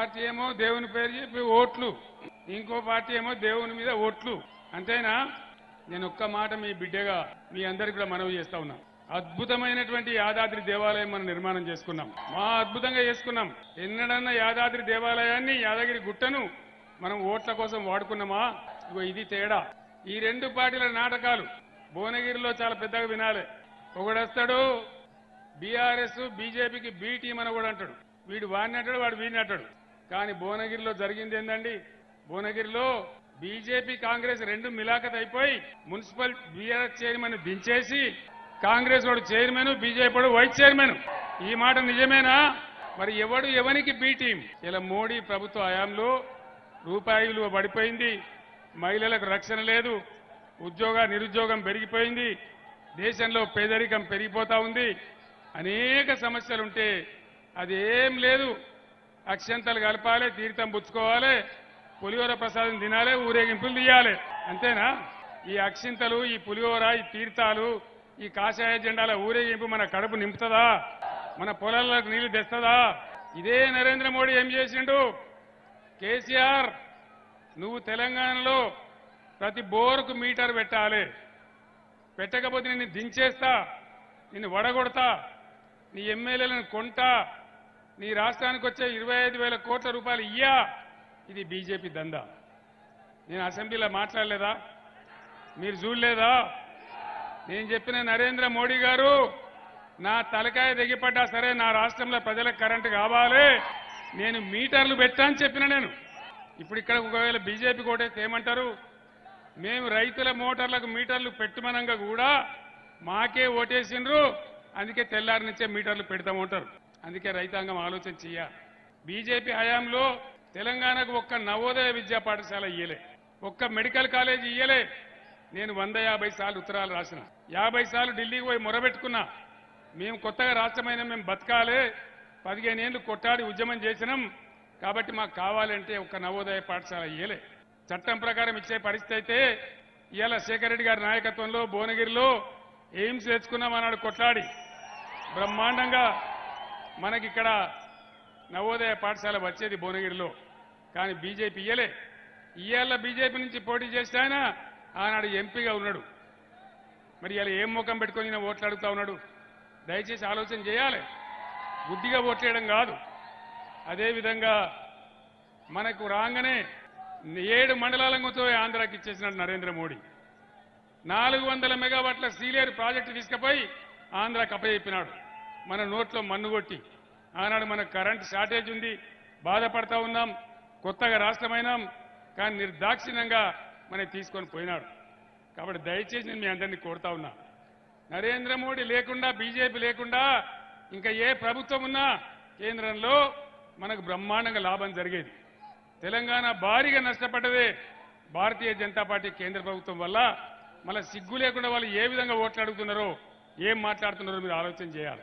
party ఏమో దేవుని పేరు చెప్పి ఓట్లు ఇంకో పార్టీ ఏమో దేవుని మీద ఓట్లు అంతేనా నేను ఒక్క మాట మీ బిడ్డగా మీ అందరికి కూడా మనవి చేస్తా ఉన్నా అద్భుతమైనటువంటి యాదాద్రి దేవాలయం మనం నిర్మాణం చేసుకున్నాం మా అద్భుతంగా చేసుకున్నాం ఎన్నడన్నా యాదాద్రి దేవాలయాన్ని యాదగిరి గుట్టను మనం ఓట్ల కోసం వాడుకున్నామా ఇగో ఇది తేడా ఈ రెండు పార్టీల నాటకాలు భువనగిరిలో చాలా పెద్దగా వినాలి ఒకడొస్తాడు బీఆర్ఎస్ బీజేపీకి బి టీం అని కూడా అంటాడు వీడు వాడిని అంటాడు వాడు వీడిని అంటాడు కానీ భువనగిరిలో జరిగింది ఏందండి భువనగిరిలో బీజేపీ కాంగ్రెస్ రెండు మిలాఖత్ అయిపోయి మున్సిపల్ బీఆర్ఎస్ చైర్మన్ దించేసి కాంగ్రెస్ వాడు చైర్మన్ బీజేపీ వాడు వైస్ చైర్మన్ ఈ మాట నిజమేనా మరి ఎవడు ఎవనికి బి టీం ఇలా మోడీ ప్రభుత్వ హయాంలో రూపాయి విలువ పడిపోయింది మహిళలకు రక్షణ లేదు ఉద్యోగ నిరుద్యోగం పెరిగిపోయింది దేశంలో పేదరికం పెరిగిపోతా ఉంది అనేక సమస్యలుంటే అది ఏం లేదు అక్షంతలు కలపాలి తీర్థం పుచ్చుకోవాలి పులిహోర ప్రసాదం తినాలి ఊరేగింపులు తీయాలి అంతేనా ఈ అక్షింతలు ఈ పులిహోర ఈ తీర్థాలు ఈ కాషాయ జెండాల ఊరేగింపు మన కడుపు నింపుతుందా మన పొలాలకు నీళ్లు తెస్తుందా ఇదే నరేంద్ర మోడీ ఏం చేసిండు కేసీఆర్ నువ్వు తెలంగాణలో ప్రతి బోరుకు మీటర్ పెట్టాలి పెట్టకపోతే నిన్ను దించేస్తా నిన్ను వడగొడతా నీ ఎమ్మెల్యేలను కొంటా నీ రాష్ట్రానికి వచ్చే ఇరవై ఐదు వేల కోట్ల రూపాయలు ఇయ్యా ఇది బీజేపీ దందా నేను అసెంబ్లీలో మాట్లాడలేదా మీరు చూడలేదా నేను చెప్పిన నరేంద్ర మోడీ గారు నా తలకాయ దిగిపడ్డా సరే నా రాష్ట్రంలో ప్రజలకు కరెంటు కావాలి నేను మీటర్లు పెట్టా అని చెప్పిన నేను ఇప్పుడు ఇక్కడ ఒకవేళ బీజేపీ కోటేస్తే ఏమంటారు మేము రైతుల మోటార్లకు మీటర్లు పెట్టుమనంగా కూడా మాకే ఓటేసిండ్రు అందుకే తెల్లారి నుంచే మీటర్లు పెడతామంటారు అందుకే రైతాంగం ఆలోచన చెయ్య బీజేపీ హయాంలో తెలంగాణకు ఒక్క నవోదయ విద్యా పాఠశాల ఇయ్యలే ఒక్క మెడికల్ కాలేజ్ ఇయ్యలే నేను వంద యాభై సార్లు ఉత్తరాలు రాసిన యాభై సార్లు ఢిల్లీకి పోయి మొరబెట్టుకున్నా మేము కొత్తగా రాష్ట్రమైన మేము బతకాలి పదిహేను ఏళ్ళు కొట్టాడి ఉద్యమం చేసినాం కాబట్టి మాకు కావాలంటే ఒక్క నవోదయ పాఠశాల ఇయ్యలే చట్టం ప్రకారం ఇచ్చే పరిస్థితి అయితే ఇవాళ శేఖర్ రెడ్డి గారి నాయకత్వంలో భువనగిరిలో ఎయిమ్స్ తెచ్చుకున్నామన్నాడు కొట్లాడి బ్రహ్మాండంగా మనకిక్కడ నవోదయ పాఠశాల వచ్చేది భువనగిరిలో కానీ బీజేపీ ఇయ్యలే ఇయ్యాల బీజేపీ నుంచి పోటీ చేస్తే ఆయన ఆనాడు ఎంపీగా ఉన్నాడు మరి ఇలా ఏం ముఖం పెట్టుకొని ఈయన ఓట్లు అడుగుతా ఉన్నాడు దయచేసి ఆలోచన చేయాలి బుద్ధిగా ఓట్లేయడం కాదు అదేవిధంగా మనకు రాగానే ఏడు మండలాలతో ఆంధ్రాకి ఇచ్చేసినాడు నరేంద్ర మోడీ నాలుగు వందల మెగావాట్ల సీలేరు ప్రాజెక్టు తీసుకుపోయి ఆంధ్రాకి అప్పచెప్పినాడు మన నోట్లో మన్ను కొట్టి ఆనాడు మనకు కరెంట్ షార్టేజ్ ఉంది బాధపడతా ఉన్నాం కొత్తగా రాష్ట్రమైనాం కానీ నిర్దాక్షిణ్యంగా మనకి తీసుకొని పోయినాడు కాబట్టి దయచేసి నేను మీ అందరినీ కోరుతా ఉన్నా నరేంద్ర మోడీ లేకుండా బీజేపీ లేకుండా ఇంకా ఏ ప్రభుత్వం ఉన్నా కేంద్రంలో మనకు బ్రహ్మాండంగా లాభం జరిగేది తెలంగాణ భారీగా నష్టపడ్డదే భారతీయ జనతా పార్టీ కేంద్ర ప్రభుత్వం వల్ల మళ్ళీ సిగ్గు లేకుండా వాళ్ళు ఏ విధంగా ఓట్లు అడుగుతున్నారో ఏం మాట్లాడుతున్నారో మీరు ఆలోచన చేయాలి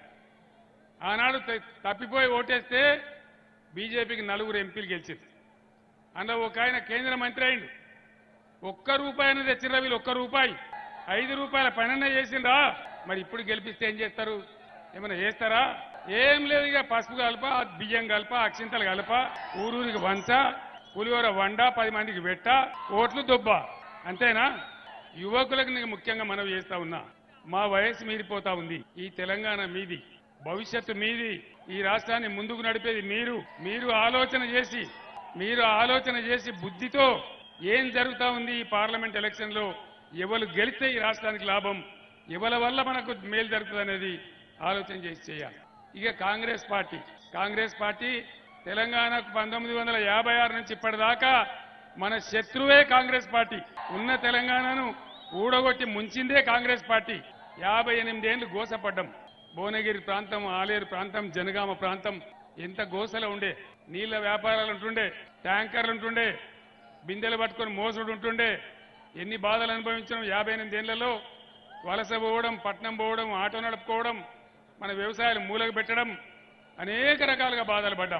ఆనాడు త- తప్పిపోయి ఓటేస్తే బీజేపీకి నలుగురు ఎంపీలు గెలిచింది అందులో ఒక ఆయన కేంద్ర మంత్రి అయిండు ఒక్క రూపాయి అనేది తెచ్చిర్రా వీళ్ళు ఒక్క రూపాయి ఐదు రూపాయల పనన్నా చేసిండ్రా మరి ఇప్పుడు గెలిపిస్తే ఏం చేస్తారు ఏమైనా చేస్తారా ఏం లేదు ఇక పసుపు కలప బియ్యం కలప అక్షింతలు కలప ఊరూరికి వంచ పులిహోర వండ పది మందికి పెట్ట ఓట్లు దొబ్బ అంతేనా యువకులకు నీకు ముఖ్యంగా మనవి చేస్తా ఉన్నా మా వయసు మీరిపోతా ఉంది ఈ తెలంగాణ మీది భవిష్యత్తు మీది ఈ రాష్ట్రాన్ని ముందుకు నడిపేది మీరు మీరు ఆలోచన చేసి మీరు ఆలోచన చేసి బుద్ధితో ఏం జరుగుతా ఉంది ఈ పార్లమెంట్ ఎలక్షన్ లో ఎవరు గెలిస్తే ఈ రాష్ట్రానికి లాభం ఎవరి వల్ల మనకు మేలు జరుగుతుంది అనేది ఆలోచన చేసి చేయాలి ఇక కాంగ్రెస్ పార్టీ కాంగ్రెస్ పార్టీ తెలంగాణకు పంతొమ్మిది వందల యాభై ఆరు నుంచి ఇప్పటిదాకా మన శత్రువే కాంగ్రెస్ పార్టీ ఉన్న తెలంగాణను ఊడగొట్టి ముంచిందే కాంగ్రెస్ పార్టీ యాభై ఎనిమిదేళ్లు గోసపడ్డం భువనగిరి ప్రాంతం ఆలేరు ప్రాంతం జనగామ ప్రాంతం ఎంత గోసలో ఉండే నీళ్ల వ్యాపారాలు ఉంటుండే ట్యాంకర్లు ఉంటుండే బిందెలు పట్టుకొని మోసుడు ఉంటుండే ఎన్ని బాధలు అనుభవించడం యాభై ఎనిమిదేళ్లలో వలస పోవడం పట్నం పోవడం ఆటో నడుపుకోవడం మన వ్యవసాయాలు మూలకు పెట్టడం అనేక రకాలుగా బాధలు పడ్డాం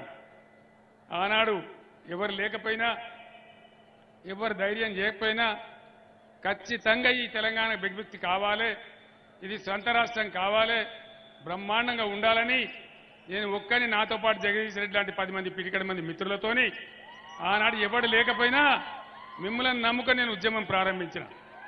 ఆనాడు ఎవరు లేకపోయినా ఎవరు ధైర్యం చేయకపోయినా ఖచ్చితంగా ఈ తెలంగాణ బిగ్బిక్తి కావాలి ఇది సొంత రాష్ట్రం కావాలి బ్రహ్మాండంగా ఉండాలని నేను ఒక్కని నాతో పాటు జగదీష్ రెడ్డి లాంటి పది మంది పిటికడి మంది మిత్రులతోని ఆనాడు ఎవడు లేకపోయినా మిమ్మల్ని నమ్ముకొని నేను ఉద్యమం ప్రారంభించిన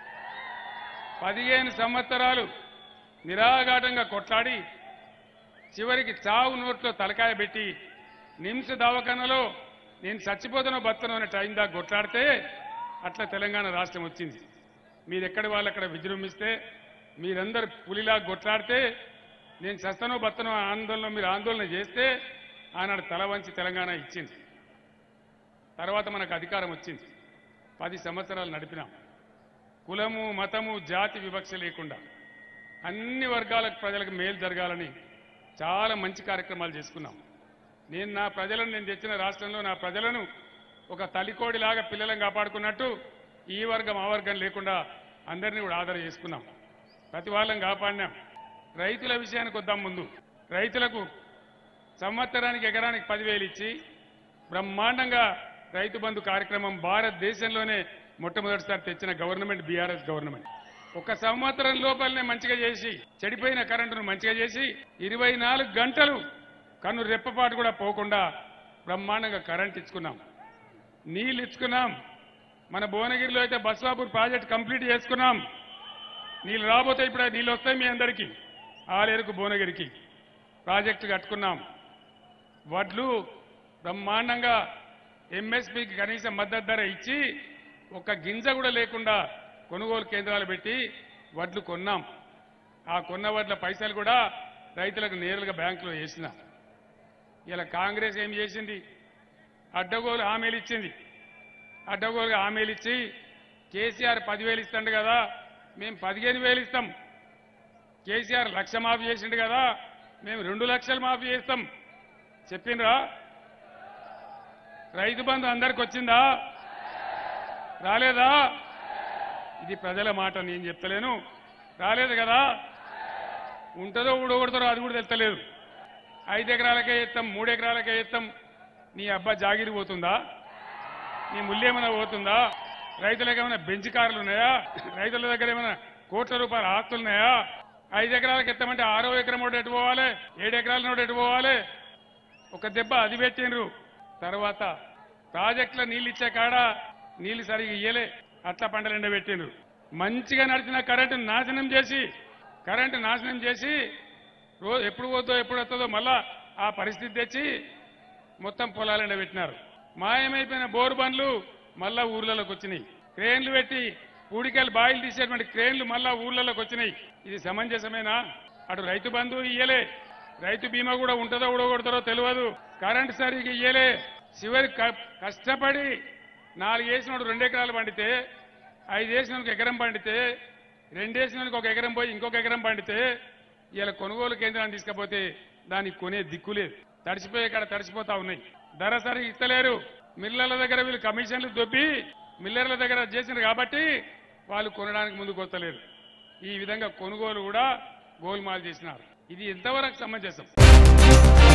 పదిహేను సంవత్సరాలు నిరాఘాటంగా కొట్లాడి చివరికి చావు నోట్లో తలకాయ పెట్టి నిమ్స్ దవాఖానలో నేను చచ్చిపోతానో బతనో అనే టైం దాకా కొట్లాడితే అట్లా తెలంగాణ రాష్ట్రం వచ్చింది మీరు ఎక్కడి వాళ్ళు అక్కడ విజృంభిస్తే మీరందరూ పులిలా కొట్లాడితే నేను చస్తనో బతనో ఆందోళన మీరు ఆందోళన చేస్తే ఆనాడు తల వంచి తెలంగాణ ఇచ్చింది తర్వాత మనకు అధికారం వచ్చింది పది సంవత్సరాలు నడిపినాం కులము మతము జాతి వివక్ష లేకుండా అన్ని వర్గాల ప్రజలకు మేలు జరగాలని చాలా మంచి కార్యక్రమాలు చేసుకున్నాం నేను నా ప్రజలను నేను తెచ్చిన రాష్ట్రంలో నా ప్రజలను ఒక తల్లికోడిలాగా పిల్లలను కాపాడుకున్నట్టు ఈ వర్గం ఆ వర్గం లేకుండా అందరినీ కూడా ఆదర చేసుకున్నాం ప్రతి వాళ్ళని కాపాడినాం రైతుల విషయానికి వద్దాం ముందు రైతులకు సంవత్సరానికి ఎకరానికి పదివేలు ఇచ్చి బ్రహ్మాండంగా రైతు బంధు కార్యక్రమం భారతదేశంలోనే మొట్టమొదటిసారి తెచ్చిన గవర్నమెంట్ బీఆర్ఎస్ గవర్నమెంట్ ఒక సంవత్సరం లోపలనే మంచిగా చేసి చెడిపోయిన కరెంటును మంచిగా చేసి ఇరవై నాలుగు గంటలు కన్ను రెప్పపాటు కూడా పోకుండా బ్రహ్మాండంగా కరెంట్ ఇచ్చుకున్నాం నీళ్ళు ఇచ్చుకున్నాం మన భువనగిరిలో అయితే బస్వాపూర్ ప్రాజెక్ట్ కంప్లీట్ చేసుకున్నాం నీళ్ళు రాబోతే ఇప్పుడు ఆ నీళ్ళు వస్తాయి మీ అందరికీ ఆలేరుకు భువనగిరికి ప్రాజెక్టు కట్టుకున్నాం వడ్లు బ్రహ్మాండంగా ఎంఎస్పీకి కనీస మద్దతు ధర ఇచ్చి ఒక గింజ కూడా లేకుండా కొనుగోలు కేంద్రాలు పెట్టి వడ్లు కొన్నాం ఆ కొన్న వడ్ల పైసలు కూడా రైతులకు నేరుగా బ్యాంకులో వేసినాం ఇలా కాంగ్రెస్ ఏం చేసింది అడ్డగోలు హామీలు ఇచ్చింది అడ్డగోలుగా హామీలు ఇచ్చి కేసీఆర్ పదివేలు ఇస్తాడు కదా మేము పదిహేను వేలు ఇస్తాం కేసీఆర్ లక్ష మాఫీ చేసిండు కదా మేము రెండు లక్షలు మాఫీ చేస్తాం చెప్పిండ్రా రైతు బంధు అందరికి వచ్చిందా రాలేదా ఇది ప్రజల మాట నేను చెప్తలేను రాలేదు కదా ఉంటుందో ఊడగొడతారో అది కూడా తెలుస్తలేదు ఐదు ఎకరాలకే ఇస్తాం మూడు ఎకరాలకే ఇస్తాం నీ అబ్బా జాగిరి పోతుందా నీ ముల్లేమైనా పోతుందా రైతులకు ఏమైనా బెంచ్ కార్లు ఉన్నాయా రైతుల దగ్గర ఏమైనా కోట్ల రూపాయల ఆస్తులు ఉన్నాయా ఐదు ఎకరాలకు ఎత్తామంటే ఆరో ఎకరం ఒకటి ఎటు పోవాలి ఏడు ఎకరాల నోటి ఎటు పోవాలి ఒక దెబ్బ అది పెట్టిండ్రు తర్వాత ప్రాజెక్టుల నీళ్ళు ఇచ్చే కాడ నీళ్లు సరిగా ఇయ్యలే అట్లా పంటలు ఎండబెట్టిండ్రు మంచిగా నడిచిన కరెంటు నాశనం చేసి కరెంటు నాశనం చేసి రోజు ఎప్పుడు పోతుందో ఎప్పుడు వస్తుందో మళ్ళా ఆ పరిస్థితి తెచ్చి మొత్తం పొలాలు ఎండబెట్టినారు మాయమైపోయిన బోరు బండ్లు మళ్ళా ఊర్లలోకి వచ్చినాయి క్రేన్లు పెట్టి పూడికలు బాయిలు తీసేటువంటి క్రేన్లు మళ్ళా ఊర్లలోకి వచ్చినాయి ఇది సమంజసమేనా అటు రైతు బంధు ఇయ్యలే రైతు బీమా కూడా ఉంటుందో ఊడగొడతారో తెలియదు కరెంట్ సరిగ్గా ఇయ్యలే చివరి క- కష్టపడి నాలుగు వేసినోడు రెండు ఎకరాలు పండితే ఐదు వేసినోడికి ఎకరం పండితే రెండు వేసినోడికి ఒక ఎకరం పోయి ఇంకొక ఎకరం పండితే ఇలా కొనుగోలు కేంద్రాన్ని తీసుకపోతే దానికి కొనే దిక్కు లేదు తడిసిపోయే కాడ తడిసిపోతా ఉన్నాయి ధర సరి ఇస్తలేరు మిల్లర్ల దగ్గర వీళ్ళు కమిషన్లు దొబ్బి మిల్లర్ల దగ్గర చేసినారు కాబట్టి వాళ్ళు కొనడానికి ముందుకు వస్తలేరు ఈ విధంగా కొనుగోలు కూడా గోల్మాల్ చేసినారు ఇది ఎంతవరకు సమంజసం